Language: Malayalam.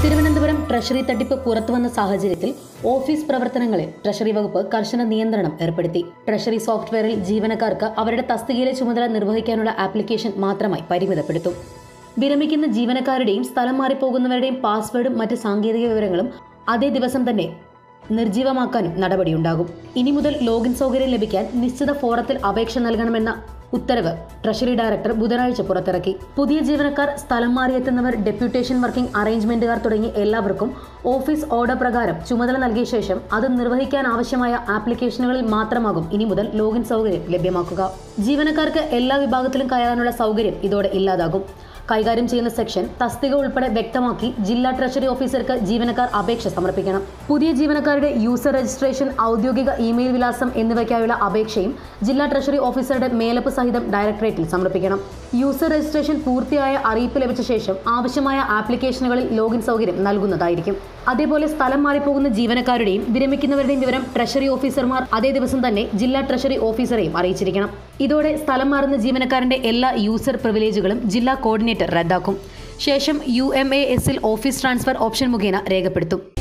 തിരുവനന്തപുരം ട്രഷറി തട്ടിപ്പ് പുറത്തുവന്ന സാഹചര്യത്തിൽ ഓഫീസ് പ്രവർത്തനങ്ങളിൽ ട്രഷറി വകുപ്പ് കർശന നിയന്ത്രണം ഏർപ്പെടുത്തി ട്രഷറി സോഫ്റ്റ്വെയറിൽ ജീവനക്കാർക്ക് അവരുടെ തസ്തികയിലെ ചുമതല നിർവഹിക്കാനുള്ള ആപ്ലിക്കേഷൻ മാത്രമായി പരിമിതപ്പെടുത്തും വിരമിക്കുന്ന ജീവനക്കാരുടെയും സ്ഥലം മാറിപ്പോകുന്നവരുടെയും പാസ്വേഡും മറ്റ് സാങ്കേതിക വിവരങ്ങളും അതേ ദിവസം തന്നെ നിർജീവമാക്കാനും നടപടിയുണ്ടാകും ഇനി മുതൽ ലോഗിൻ സൗകര്യം ലഭിക്കാൻ നിശ്ചിത ഫോറത്തിൽ അപേക്ഷ നൽകണമെന്ന ഉത്തരവ് ട്രഷറി ഡയറക്ടർ ബുധനാഴ്ച പുറത്തിറക്കി പുതിയ ജീവനക്കാർ സ്ഥലം മാറിയെത്തുന്നവർ ഡെപ്യൂട്ടേഷൻ വർക്കിംഗ് അറേഞ്ച്മെന്റുകാർ തുടങ്ങി എല്ലാവർക്കും ഓഫീസ് ഓർഡർ പ്രകാരം ചുമതല നൽകിയ ശേഷം അത് നിർവഹിക്കാൻ ആവശ്യമായ ആപ്ലിക്കേഷനുകളിൽ മാത്രമാകും ഇനി മുതൽ ലോഗിൻ സൗകര്യം ലഭ്യമാക്കുക ജീവനക്കാർക്ക് എല്ലാ വിഭാഗത്തിലും കയറാനുള്ള സൗകര്യം ഇതോടെ ഇല്ലാതാകും കൈകാര്യം ചെയ്യുന്ന സെക്ഷൻ തസ്തിക ഉൾപ്പെടെ വ്യക്തമാക്കി ജില്ലാ ട്രഷറി ഓഫീസർക്ക് ജീവനക്കാർ അപേക്ഷ സമർപ്പിക്കണം പുതിയ ജീവനക്കാരുടെ യൂസർ രജിസ്ട്രേഷൻ ഔദ്യോഗിക ഇമെയിൽ വിലാസം എന്നിവയ്ക്കായുള്ള അപേക്ഷയും ജില്ലാ ട്രഷറി ഓഫീസറുടെ മേലപ്പ് സഹിതം ഡയറക്ടറേറ്റിൽ സമർപ്പിക്കണം യൂസർ രജിസ്ട്രേഷൻ പൂർത്തിയായ അറിയിപ്പ് ലഭിച്ച ശേഷം ആവശ്യമായ ആപ്ലിക്കേഷനുകളിൽ ലോഗിൻ സൗകര്യം നൽകുന്നതായിരിക്കും അതേപോലെ സ്ഥലം മാറിപ്പോകുന്ന ജീവനക്കാരുടെയും വിരമിക്കുന്നവരുടെയും വിവരം ട്രഷറി ഓഫീസർമാർ അതേ ദിവസം തന്നെ ജില്ലാ ട്രഷറി ഓഫീസറെയും അറിയിച്ചിരിക്കണം ഇതോടെ സ്ഥലം മാറുന്ന ജീവനക്കാരന്റെ എല്ലാ യൂസർ പ്രിവിലേജുകളും ജില്ലാ കോർഡിനേറ്റർ റദ്ദാക്കും ശേഷം യു എം എ എസിൽ ഓഫീസ് ട്രാൻസ്ഫർ ഓപ്ഷൻ മുഖേന രേഖപ്പെടുത്തും